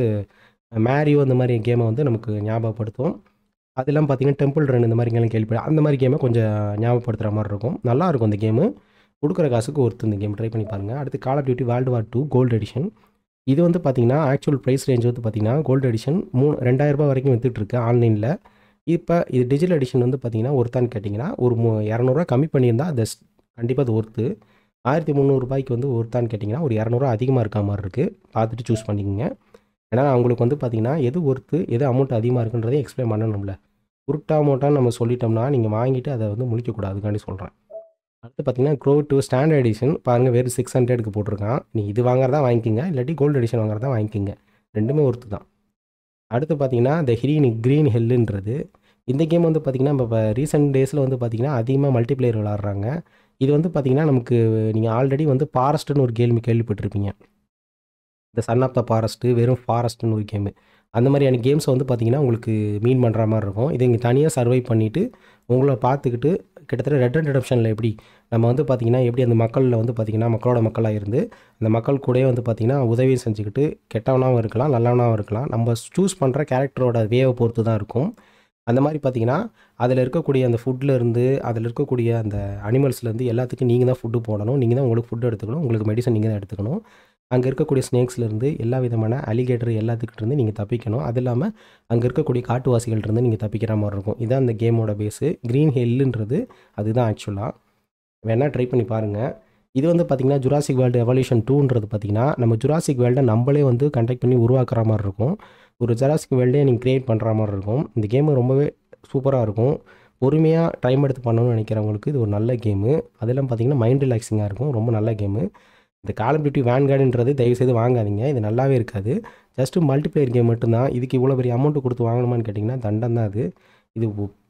மேரியோ இந்த மாதிரி கேமை வந்து நமக்கு ஞாபகப்படுத்தும் அது இல்லாமல் பார்த்தீங்கன்னா டெம்பிள் ரன் இந்த மாதிரி கேம் கேள்விப்பட அந்த மாதிரி கேமை கொஞ்சம் ஞாபகப்படுத்துகிற மாதிரி இருக்கும் நல்லா இருக்கும் இந்த கேமு கொடுக்குற காசுக்கு ஒருத்தர் இந்த கேம் ட்ரை பண்ணி பாருங்கள் அடுத்து call of duty world war two gold edition இது வந்து பார்த்தீங்கன்னா ஆக்சுவல் ப்ரைஸ் ரேஞ்ச் வந்து பார்த்தீங்கன்னா கோல்டு எடிஷன் மூ ரெண்டாயிரரூபா வரைக்கும் வித்துட்ருக்கு ஆன்லைனில் இப்போ இது டிஜிட்டல் எடிஷன் வந்து பார்த்தீங்கன்னா ஒருத்தான்னு கேட்டிங்கன்னா ஒரு மூ இரநூறுவா கம்மி பண்ணியிருந்தா அது கண்டிப்பாக அது ஒர்த்து ஆயிரத்தி முந்நூறுபாய்க்கு வந்து ஒருத்தான்னு கேட்டிங்கன்னா ஒரு இரநூறுவா அதிகமாக இருக்க மாதிரி இருக்குது பார்த்துட்டு சூஸ் பண்ணிக்கோங்க ஏன்னா அவங்களுக்கு வந்து பார்த்தீங்கன்னா எது ஒர்த்து எது அமௌண்ட் அதிகமாக இருக்குன்றதையும் எக்ஸ்பிளைன் பண்ணணும்ல உருட்டா அமௌண்ட்டாக நம்ம சொல்லிட்டோம்னா நீங்கள் வாங்கிட்டு அதை வந்து முழிக்கக்கூடாதுக்காண்டி சொல்கிறேன் அடுத்து பார்த்தீங்கன்னா க்ரோ டூ ஸ்டாண்டர்ட் எடிஷன் பாருங்கள் வெறும் சிக்ஸ் ஹண்ட்ரடுக்கு போட்டிருக்கான் நீ இது வாங்குறதா வாங்கிக்கோங்க இல்லாட்டி கோல்டு எடிஷன் வாங்குறதா வாங்கிக்கோங்க ரெண்டுமே ஒர்த்து தான் அடுத்து பார்த்தீங்கன்னா இந்த ஹிரீன் க்ரீன் ஹெல்லுன்றது இந்த கேம் வந்து பார்த்திங்கன்னா இப்போ ரீசெண்ட் டேஸில் வந்து பார்த்திங்கன்னா அதிகமாக மல்டிப்ளேயர் விளாட்றாங்க இது வந்து பார்த்திங்கன்னா நமக்கு நீங்கள் ஆல்ரெடி வந்து ஃபாரஸ்ட்டுன்னு ஒரு கேள்வி கேள்விப்பட்டிருப்பீங்க இந்த சன் ஆஃப் த ஃபாரஸ்ட்டு வெறும் ஃபாரஸ்ட்டுன்னு ஒரு கேமு அந்த மாதிரியான கேம்ஸை வந்து பார்த்தீங்கன்னா உங்களுக்கு மீன் பண்ணுற மாதிரி இருக்கும் இதை இங்கே தனியாக சர்வை பண்ணிவிட்டு உங்களை பார்த்துக்கிட்டு கிட்டத்தட்ட ரெட் அண்ட் ரிடப்ஷனில் எப்படி நம்ம வந்து பார்த்திங்கன்னா எப்படி அந்த மக்களில் வந்து பார்த்திங்கன்னா மக்களோட மக்களாக இருந்து அந்த மக்கள் கூடயே வந்து பார்த்திங்கன்னா உதவி செஞ்சுக்கிட்டு கெட்டவனாகவும் இருக்கலாம் நல்லவனாகவும் இருக்கலாம் நம்ம சூஸ் பண்ணுற கேரக்டரோட வேவை பொறுத்து தான் இருக்கும் அந்த மாதிரி பார்த்தீங்கன்னா அதில் இருக்கக்கூடிய அந்த ஃபுட்டில் இருந்து அதில் இருக்கக்கூடிய அந்த அனிமல்ஸ்லேருந்து எல்லாத்துக்கும் நீங்கள் தான் ஃபுட்டு போடணும் நீங்கள் தான் உங்களுக்கு ஃபுட்டு எடுத்துக்கணும் உங்களுக்கு மெடிசன் நீங்கள் தான் எடுத்துக்கணும் அங்கே இருக்கக்கூடிய ஸ்னேக்ஸ்லேருந்து எல்லா விதமான அலிகேட்டர் எல்லாத்துக்கிட்ட இருந்து நீங்கள் தப்பிக்கணும் அது இல்லாமல் அங்கே இருக்கக்கூடிய காட்டுவாசிகள்கிட்ட நீங்கள் தப்பிக்கிற மாதிரி இருக்கும் இதான் அந்த கேமோட பேஸு க்ரீன் ஹெல்லுன்றது அதுதான் ஆக்சுவலாக வேணால் ட்ரை பண்ணி பாருங்கள் இது வந்து பார்த்திங்கன்னா ஜுராசிக் வேர்ல்டு எவல்யூஷன் டூன்றது பார்த்திங்கன்னா நம்ம ஜுராசிக் வேர்ல்டை நம்மளே வந்து கண்டக்ட் பண்ணி உருவாக்குற மாதிரி இருக்கும் ஒரு ஜெராசிக் வேர்ல்டே நீங்கள் க்ரியேட் பண்ணுற மாதிரி இருக்கும் இந்த கேமு ரொம்பவே சூப்பராக இருக்கும் பொறுமையாக டைம் எடுத்து பண்ணணும்னு நினைக்கிறவங்களுக்கு இது ஒரு நல்ல கேமு அதெல்லாம் பார்த்தீங்கன்னா மைண்ட் ரிலாக்ஸிங்காக இருக்கும் ரொம்ப நல்ல கேமு இந்த கால் ஆஃப் டியூட்டி வேன்கார்டுன்றது தயவுசெய்து வாங்காதீங்க இது நல்லாவே இருக்காது ஜஸ்ட்டு மல்டிப்ளேயர் கேம் மட்டும்தான் இதுக்கு இவ்வளோ பெரிய அமௌண்ட்டு கொடுத்து வாங்கணுமான்னு கேட்டிங்கன்னா தண்டம் தான் அது இது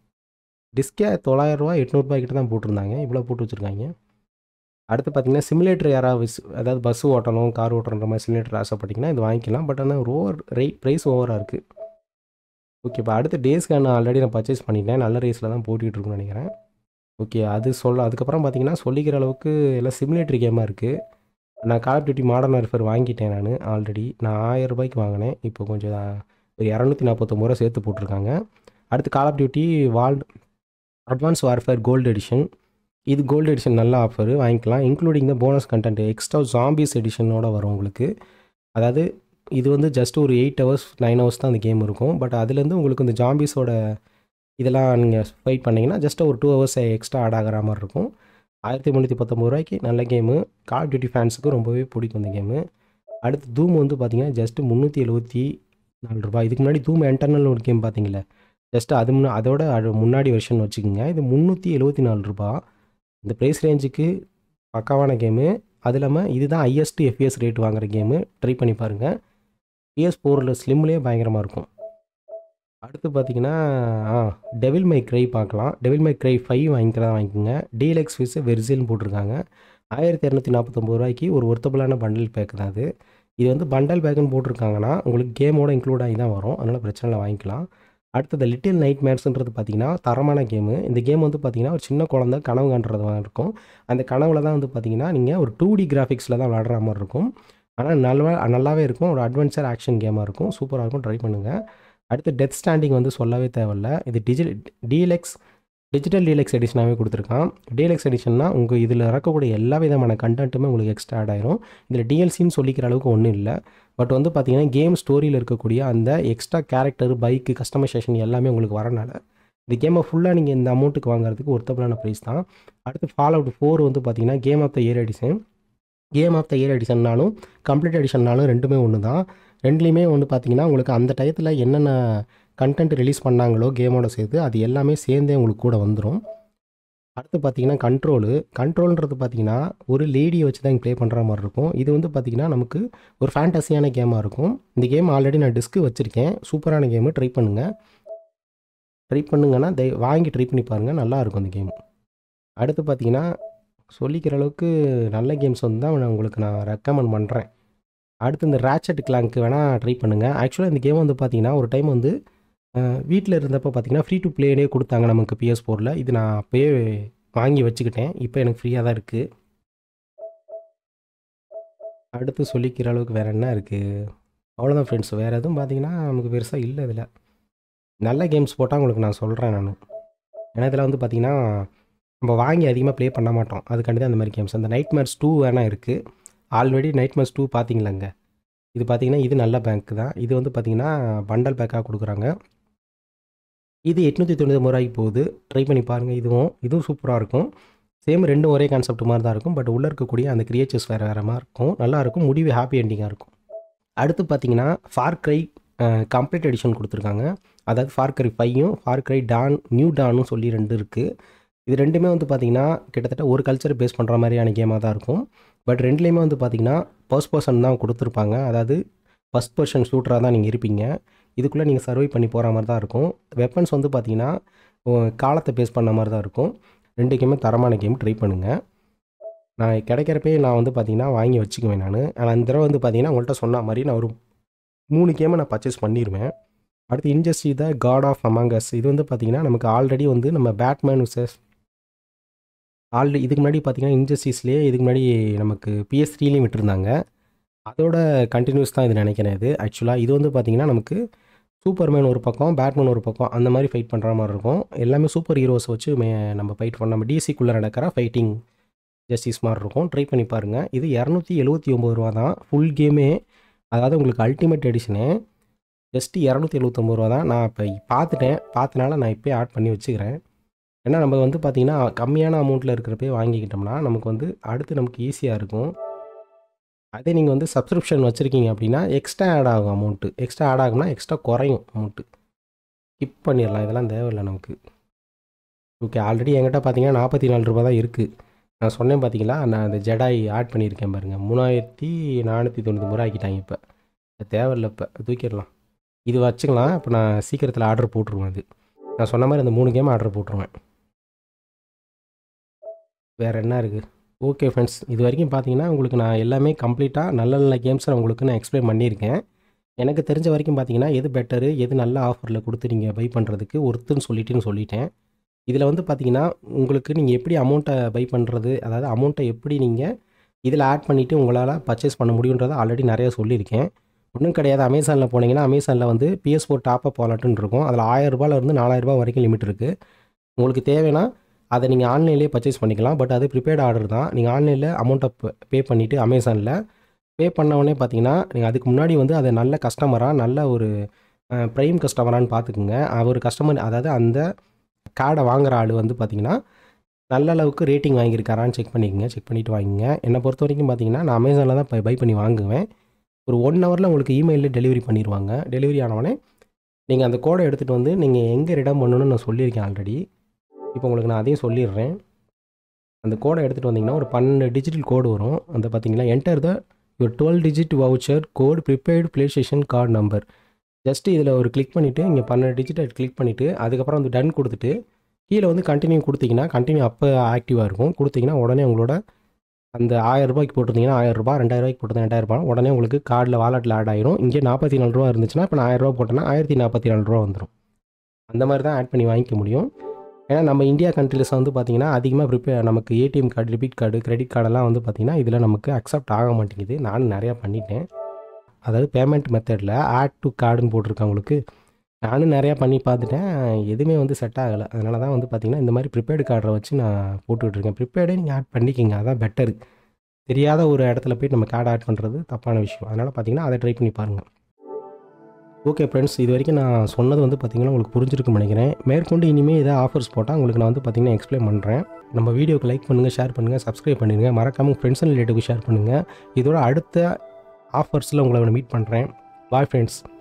டிஸ்கே தொள்ளாயிரரூவா எட்நூறுபா கிட்ட தான் போட்டிருந்தாங்க இவ்வளோ போட்டு வச்சுருக்காங்க அடுத்து பார்த்தீங்கன்னா சிமுலேட்டர் யாராவது அதாவது பஸ் ஓட்டணும் கார் ஓட்டணுன்ற மாதிரி சிமுலேட்டர் ஆசைப்பட்டிங்கன்னா இது வாங்கிக்கலாம் பட் ஆனால் ஒரு ஓவர் ரேட் ப்ரைஸ் ஓவராக இருக்குது ஓகே இப்போ அடுத்த டேஸ்க்கு நான் ஆல்ரெடி நான் பர்ச்சேஸ் பண்ணிட்டேன் நல்ல ரேஸில் தான் போட்டிகிட்டு இருக்குன்னு நினைக்கிறேன் ஓகே அது சொல்ல அதுக்கப்புறம் பார்த்தீங்கன்னா சொல்லிக்கிற அளவுக்கு எல்லாம் சிமுலேட்டர் கேமாக இருக்குது நான் call of duty modern warfare வாங்கிட்டேன் நான் ஆல்ரெடி நான் ஆயிரம் ரூபாய்க்கு வாங்கினேன் இப்போ கொஞ்சம் ஒரு இரநூத்தி நாற்பத்தொம்பது ரூபா சேர்த்து போட்டிருக்காங்க அடுத்து call of duty vault advance warfare gold edition இது கோல்டு எடிஷன் நல்ல ஆஃபர் வாங்கிக்கலாம் including the bonus content extra zombies எடிஷனோட வரும் உங்களுக்கு அதாவது இது வந்து ஜஸ்ட் ஒரு எயிட் ஹவர்ஸ் நைன் ஹவர்ஸ் தான் அந்த கேம் இருக்கும் பட் அதுலேருந்து உங்களுக்கு இந்த ஜாம்பிஸோட இதெல்லாம் நீங்கள் ஃபைட் பண்ணிங்கன்னா ஜஸ்ட் ஒரு டூ ஹவர்ஸ் எக்ஸ்ட்ரா ஆட் ஆகிற மாதிரி இருக்கும் ஆயிரத்தி முந்நூற்றி பத்தொம்பது ரூபாய்க்கு நல்ல கேமு கால் ஆஃப் டியூட்டி ஃபேன்ஸுக்கு ரொம்பவே பிடிக்கும் இந்த கேமு அடுத்து தூம் வந்து பார்த்தீங்கன்னா ஜஸ்ட்டு முந்நூற்றி எழுபத்தி நாலு ரூபாய் இதுக்கு முன்னாடி தூம் இன்டர்னல் ஒரு கேம் பார்த்தீங்களே ஜஸ்ட் அது முன்னா அதோட அது முன்னாடி வெர்ஷன் வச்சுக்கோங்க இது முந்நூற்றி எழுபத்தி நாலு ரூபா இந்த ப்ரைஸ் ரேஞ்சுக்கு பக்காவான கேமு அது இல்லாமல் இதுதான் ஹையஸ்ட் எஃபிஎஸ் ரேட் வாங்குற கேமு ட்ரை பண்ணி பாருங்கள் பிஎஸ் ஃபோரில் ஸ்லிம்லேயே பயங்கரமாக இருக்கும் அடுத்து பார்த்தீங்கன்னா ஆ டெவில் மை க்ரை பார்க்கலாம் டெவில் மை க்ரை ஃபைவ் வாங்கிக்கிறதா வாங்கிக்கோங்க டீலக்ஸ் ஃபீஸு வெர்சில்னு போட்டிருக்காங்க ஆயிரத்தி இரநூத்தி நாற்பத்தொம்பது ரூபாய்க்கு ஒரு ஒர்த்தபுளான பண்டில் பேக் தான் அது இது வந்து பண்டல் பேக்குன்னு போட்டிருக்காங்கன்னா உங்களுக்கு கேமோட இன்க்ளூட் ஆகி தான் வரும் அதனால் பிரச்சனை இல்லை வாங்கிக்கலாம் அடுத்தது லிட்டில் நைட் மேட்ஸ்ன்றது பார்த்தீங்கன்னா தரமான கேமு இந்த கேம் வந்து பார்த்தீங்கன்னா ஒரு சின்ன குழந்த கனவு காண்றது மாதிரி இருக்கும் அந்த கனவுல தான் வந்து பார்த்தீங்கன்னா நீங்கள் ஒரு டூ டி கிராஃபிக்ஸில் தான் விளாடுற மாதிரி இருக்கும் ஆனால் நல்லா நல்லாவே இருக்கும் ஒரு அட்வென்ச்சர் ஆக்ஷன் கேமாக இருக்கும் சூப்பராக இருக்கும் ட்ரை பண்ணுங்கள் அடுத்து டெத் ஸ்டாண்டிங் வந்து சொல்லவே தேவையில்ல இது டிஜி டிஎல்எக்ஸ் டிஜிட்டல் டீலக்ஸ் எடிஷனாகவே கொடுத்துருக்கான் டீலக்ஸ் எடிஷன்னா உங்கள் இதில் இறக்கக்கூடிய எல்லா விதமான கண்டென்ட்டுமே உங்களுக்கு எக்ஸ்ட்ரா ஆட் ஆயிரும் இதில் டிஎல்சின்னு சொல்லிக்கிற அளவுக்கு ஒன்றும் இல்லை பட் வந்து பார்த்தீங்கன்னா கேம் ஸ்டோரியில் இருக்கக்கூடிய அந்த எக்ஸ்ட்ரா கேரக்டர் பைக்கு கஸ்டமைசேஷன் எல்லாமே உங்களுக்கு வரனால இந்த கேமை ஃபுல்லாக நீங்கள் இந்த அமௌண்ட்டுக்கு வாங்குறதுக்கு ஒருத்தபலான ப்ரைஸ் தான் அடுத்து ஃபால் அவுட் ஃபோர் வந்து பார்த்தீங்கன்னா game of the year edition game of the year எடிஷன்னாலும் கம்ப்ளீட் எடிஷன்னாலும் ரெண்டுமே ஒன்று தான் ரெண்டுலேயுமே வந்து பார்த்தீங்கன்னா உங்களுக்கு அந்த டயத்தில் என்னென்ன கண்டென்ட் ரிலீஸ் பண்ணாங்களோ கேமோட சேர்த்து அது எல்லாமே சேர்ந்தே உங்களுக்கு கூட வந்துடும் அடுத்து பார்த்தீங்கன்னா கண்ட்ரோலு கண்ட்ரோல்ன்றது பார்த்தீங்கன்னா ஒரு லேடியை வச்சு தான் ப்ளே பண்ணுற மாதிரி இருக்கும் இது வந்து பார்த்தீங்கன்னா நமக்கு ஒரு ஃபேண்டஸியான கேமாக இருக்கும் இந்த கேம் ஆல்ரெடி நான் டிஸ்க்கு வச்சுருக்கேன் சூப்பரான கேமு ட்ரை பண்ணுங்கள் ட்ரை பண்ணுங்கன்னா தய வாங்கி ட்ரை பண்ணி பாருங்கள் நல்லாயிருக்கும் அந்த கேம் அடுத்து பார்த்தீங்கன்னா சொல்லிக்கிற அளவுக்கு நல்ல கேம்ஸ் வந்து தான் நான் உங்களுக்கு நான் ரெக்கமெண்ட் பண்ணுறேன் அடுத்து இந்த ரேச்சட் கிளாங்க்கு வேணால் ட்ரை பண்ணுங்கள் ஆக்சுவலாக இந்த கேம் வந்து பார்த்தீங்கன்னா ஒரு டைம் வந்து வீட்டில் இருந்தப்போ பார்த்தீங்கன்னா ஃப்ரீ டு பிளேனே கொடுத்தாங்க நமக்கு பிஎஸ் ஃபோரில் இது நான் அப்போயே வாங்கி வச்சுக்கிட்டேன் இப்போ எனக்கு ஃப்ரீயாக தான் இருக்குது அடுத்து சொல்லிக்கிற அளவுக்கு வேறு என்ன இருக்குது அவ்வளோதான் ஃப்ரெண்ட்ஸ் வேறு எதுவும் பார்த்தீங்கன்னா நமக்கு பெருசாக இல்லை இதில் நல்ல கேம்ஸ் போட்டால் உங்களுக்கு நான் சொல்கிறேன் நான் ஏன்னா இதில் வந்து பார்த்தீங்கன்னா நம்ம வாங்கி அதிகமாக ப்ளே பண்ண மாட்டோம் அதுக்காண்டி தான் அந்த மாதிரி கேம்ஸ் அந்த நைட் மேட்ச் டூ வேணால் இருக்குது ஆல்ரெடி நைட் மேட்ச் டூ பார்த்தீங்களாங்க இது பார்த்தீங்கன்னா இது நல்ல பேங்க் தான் இது வந்து பார்த்தீங்கன்னா பண்டல் பேக்காக கொடுக்குறாங்க இது எட்நூற்றி தொண்ணூறு ரூபாய்க்கு போகுது ட்ரை பண்ணி பாருங்கள் இதுவும் இதுவும் சூப்பராக இருக்கும் சேம் ரெண்டும் ஒரே கான்செப்ட் மாதிரி தான் இருக்கும் பட் உள்ளே இருக்கக்கூடிய அந்த கிரியேச்சர்ஸ் வேறு வேறு மாதிரி இருக்கும் நல்லாயிருக்கும் முடிவு ஹாப்பி எண்டிங்காக இருக்கும் அடுத்து பார்த்தீங்கன்னா ஃபார் க்ரை கம்ப்ளீட் எடிஷன் கொடுத்துருக்காங்க அதாவது ஃபார் க்ரை ஃபையும் ஃபார் க்ரை டான் நியூ டானும் சொல்லி ரெண்டு இருக்குது இது ரெண்டுமே வந்து பார்த்திங்கன்னா கிட்டத்தட்ட ஒரு கல்ச்சர் பேஸ் பண்ணுற மாதிரியான கேமாக தான் இருக்கும் பட் ரெண்டுலேயுமே வந்து பார்த்திங்கன்னா ஃபர்ஸ்ட் பர்சன் தான் கொடுத்துருப்பாங்க அதாவது ஃபஸ்ட் பர்சன் ஷூட்டராக தான் நீங்கள் இருப்பீங்க இதுக்குள்ளே நீங்கள் சர்வை பண்ணி போகிற மாதிரி தான் இருக்கும் வெப்பன்ஸ் வந்து பார்த்திங்கன்னா காலத்தை பேஸ் பண்ண மாதிரி தான் இருக்கும் ரெண்டு கேமே தரமான கேம் ட்ரை பண்ணுங்கள் நான் கிடைக்கிறப்பே நான் வந்து பார்த்திங்கன்னா வாங்கி வச்சுக்குவேன் நான் ஆனால் இந்த தடவை வந்து பார்த்திங்கன்னா உங்கள்கிட்ட சொன்ன மாதிரி நான் ஒரு மூணு கேமை நான் பர்ச்சேஸ் பண்ணிடுவேன் அடுத்து இன்ஜஸ்டி த காட் ஆஃப் அமாங்கஸ் இது வந்து பார்த்திங்கன்னா நமக்கு ஆல்ரெடி வந்து நம்ம பேட்மேன் விசஸ் ஆல்ரெடி இதுக்கு முன்னாடி பார்த்தீங்கன்னா இன்ஜஸ்டிஸ்லேயே இதுக்கு முன்னாடி நமக்கு பிஎஸ் த்ரீலேயும் விட்டுருந்தாங்க அதோட கண்டினியூஸ் தான் இது நினைக்கிறேன் இது ஆக்சுவலாக இது வந்து பார்த்திங்கன்னா நமக்கு சூப்பர்மேன் ஒரு பக்கம் பேட்மேன் ஒரு பக்கம் அந்த மாதிரி ஃபைட் பண்ணுற மாதிரி இருக்கும் எல்லாமே சூப்பர் ஹீரோஸ் வச்சு மே நம்ம ஃபைட் பண்ண நம்ம டிசிக்குள்ளே நடக்கிற ஃபைட்டிங் ஜஸ்டிஸ் மாதிரி இருக்கும் ட்ரை பண்ணி பாருங்கள் இது இரநூத்தி எழுபத்தி ஒம்பது ரூபா தான் ஃபுல் கேமே அதாவது உங்களுக்கு அல்டிமேட் எடிஷனு ஜஸ்ட்டு இரநூத்தி எழுபத்தொம்பது ரூபா தான் நான் இப்போ பார்த்துட்டேன் பார்த்தனால நான் இப்போயே ஆட் பண்ணி வச்சுக்கிறேன் ஏன்னா நம்ம வந்து பார்த்திங்கன்னா கம்மியான அமௌண்ட்டில் இருக்கிறப்பே வாங்கிக்கிட்டோம்னா நமக்கு வந்து அடுத்து நமக்கு ஈஸியாக இருக்கும் அதே நீங்கள் வந்து சப்ஸ்கிரிப்ஷன் வச்சுருக்கீங்க அப்படின்னா எக்ஸ்ட்ரா ஆட் ஆகும் அமௌண்ட்டு எக்ஸ்ட்ரா ஆட் ஆகும்னா எக்ஸ்ட்ரா குறையும் அமௌண்ட்டு ஸ்கிப் பண்ணிடலாம் இதெல்லாம் தேவையில்லை நமக்கு ஓகே ஆல்ரெடி என்கிட்ட பார்த்தீங்கன்னா நாற்பத்தி நாலு ரூபா தான் இருக்குது நான் சொன்னேன் பார்த்தீங்களா நான் அந்த ஜெடாய் ஆட் பண்ணியிருக்கேன் பாருங்கள் மூணாயிரத்தி நானூற்றி தொண்ணூற்றி ரூபா ஆக்கிட்டாங்க இப்போ தேவையில்லை இப்போ தூக்கிடலாம் இது வச்சுக்கலாம் இப்போ நான் சீக்கிரத்தில் ஆர்டர் போட்டுருவேன் அது நான் சொன்ன மாதிரி அந்த மூணு கேம் ஆர்டர் போட்டுருவேன் வேறு என்ன இருக்குது ஓகே ஃப்ரெண்ட்ஸ் இது வரைக்கும் பார்த்தீங்கன்னா உங்களுக்கு நான் எல்லாமே கம்ப்ளீட்டாக நல்ல நல்ல கேம்ஸை உங்களுக்கு நான் எக்ஸ்பிளைன் பண்ணியிருக்கேன் எனக்கு தெரிஞ்ச வரைக்கும் பார்த்தீங்கன்னா எது பெட்டரு எது நல்ல ஆஃபரில் கொடுத்து நீங்கள் பை பண்ணுறதுக்கு ஒருத்துன்னு சொல்லிட்டுன்னு சொல்லிட்டேன் இதில் வந்து பார்த்தீங்கன்னா உங்களுக்கு நீங்கள் எப்படி அமௌண்ட்டை பை பண்ணுறது அதாவது அமௌண்ட்டை எப்படி நீங்கள் இதில் ஆட் பண்ணிவிட்டு உங்களால் பர்ச்சேஸ் பண்ண முடியுன்றதை ஆல்ரெடி நிறைய சொல்லியிருக்கேன் ஒன்றும் கிடையாது அமேசானில் போனீங்கன்னா அமேசானில் வந்து பிஎஸ் ஃபோர் டாப்அப் வாலெட்டுன்னு இருக்கும் அதில் ஆயிரரூபாலேருந்து நாலாயிரரூபா வரைக்கும் லிமிட் இருக்குது உங்களுக்கு தேவைன்னா அதை நீங்கள் ஆன்லைன்லேயே பர்ச்சேஸ் பண்ணிக்கலாம் பட் அது ப்ரிப்பேர்ட் ஆர்டர் தான் நீங்கள் ஆன்லைனில் அமௌண்ட்டை பே பண்ணிவிட்டு அமேசானில் பே பண்ணவொடனே பார்த்தீங்கன்னா நீங்கள் அதுக்கு முன்னாடி வந்து அதை நல்ல கஸ்டமராக நல்ல ஒரு ப்ரைம் கஸ்டமரான்னு பார்த்துக்குங்க அவர் கஸ்டமர் அதாவது அந்த கார்டை வாங்குற ஆள் வந்து பார்த்தீங்கன்னா நல்ல அளவுக்கு ரேட்டிங் வாங்கியிருக்காரான்னு செக் பண்ணிக்கோங்க செக் பண்ணிவிட்டு வாங்கிங்க என்னை பொறுத்த வரைக்கும் பார்த்தீங்கன்னா நான் அமேசானில் தான் பை பண்ணி வாங்குவேன் ஒரு ஒன் ஹவரில் உங்களுக்கு இமெயிலில் டெலிவரி பண்ணிடுவாங்க டெலிவரி ஆனவொடனே நீங்கள் அந்த கோடை எடுத்துகிட்டு வந்து நீங்கள் எங்கே ரிடம் பண்ணணும்னு நான் சொல்லியிருக்கேன் ஆல்ரெடி இப்போ உங்களுக்கு நான் அதையும் சொல்லிடுறேன் அந்த கோடை எடுத்துகிட்டு வந்தீங்கன்னா ஒரு பன்னெண்டு டிஜிட்டல் கோடு வரும் அந்த பார்த்தீங்களா enter the your twelve digit voucher code prepaid play station card number just இதில் ஒரு கிளிக் பண்ணிவிட்டு இங்கே பன்னெண்டு டிஜிட்டை கிளிக் பண்ணிவிட்டு அதுக்கப்புறம் வந்து டன் கொடுத்துட்டு கீழே வந்து கண்டினியூ கொடுத்தீங்கன்னா கண்டினியூ அப்போ ஆக்டிவாக இருக்கும் கொடுத்தீங்கன்னா உடனே உங்களோட அந்த ஆயிரம் ரூபாய்க்கு போட்டிருந்தீங்கன்னா ஆயிரம் ரூபாய் ரெண்டாயிரம் ரூபாய்க்கு போட்டு ரெண்டாயிரம் ரூபாய் உடனே உங்களுக்கு கார்டில் வாலெட்டில் ஆட் ஆயிரும் இங்கே நாற்பத்தி நாலு ரூபா இருந்துச்சுன்னா இப்போ நான் ஆயிரம் ரூபா போட்டேன்னா ஆயிரத்தி நாற்பத்தி நாலு ரூபா வந்துடும் அந்த மாதிரி தான் ஆட் பண்ணி வாங்கிக்க முடியும் ஏன்னா நம்ம இந்தியா கண்ட்ரிஸில் வந்து பார்த்திங்கன்னா அதிகமாக ப்ரிப்பேர் நமக்கு ATM card debit card credit கார்டெல்லாம் வந்து பார்த்திங்கன்னா இதில் நமக்கு அக்செப்ட் ஆக மாட்டேங்குது நானும் நிறையா பண்ணிட்டேன் அதாவது பேமெண்ட் மெத்தடில் ஆட் டு கார்டுன்னு போட்டிருக்கேன் உங்களுக்கு நானும் நிறையா பண்ணி பார்த்துட்டேன் எதுவுமே வந்து செட் ஆகலை அதனால தான் வந்து பார்த்திங்கன்னா இந்த மாதிரி ப்ரிப்பேர்டு கார்டை வச்சு நான் போட்டுட்ருக்கேன் ப்ரிப்பேர்டே நீங்கள் ஆட் பண்ணிக்கிங்க அதான் பெட்டரு தெரியாத ஒரு இடத்துல போய் நம்ம கார்டு ஆட் பண்ணுறது தப்பான விஷயம் அதனால் பார்த்திங்கன்னா அதை ட்ரை பண்ணி பாருங்கள் ஓகே ஃப்ரெண்ட்ஸ் இது வரைக்கும் நான் சொன்னது வந்து பார்த்திங்கன்னா உங்களுக்கு புரிஞ்சிருக்குன்னு நினைக்கிறேன் மேற்கொண்டு இனிமேல் ஏதாவது ஆஃபர்ஸ் போட்டால் உங்களுக்கு நான் வந்து பார்த்திங்கன்னா எக்ஸ்பிளைன் பண்ணுறேன் நம்ம வீடியோக்கு லைக் பண்ணுங்கள் ஷேர் பண்ணுங்கள் சப்ஸ்கிரைப் பண்ணுங்கள் மறக்காமல் ஃப்ரெண்ட்ஸ் அண்ட் ரிலேட்டிவ்க்கு ஷேர் பண்ணுங்கள் இதோட அடுத்த ஆஃபர்ஸில் உங்களை மீட் பண்ணுறேன் பாய் ஃப்ரெண்ட்ஸ்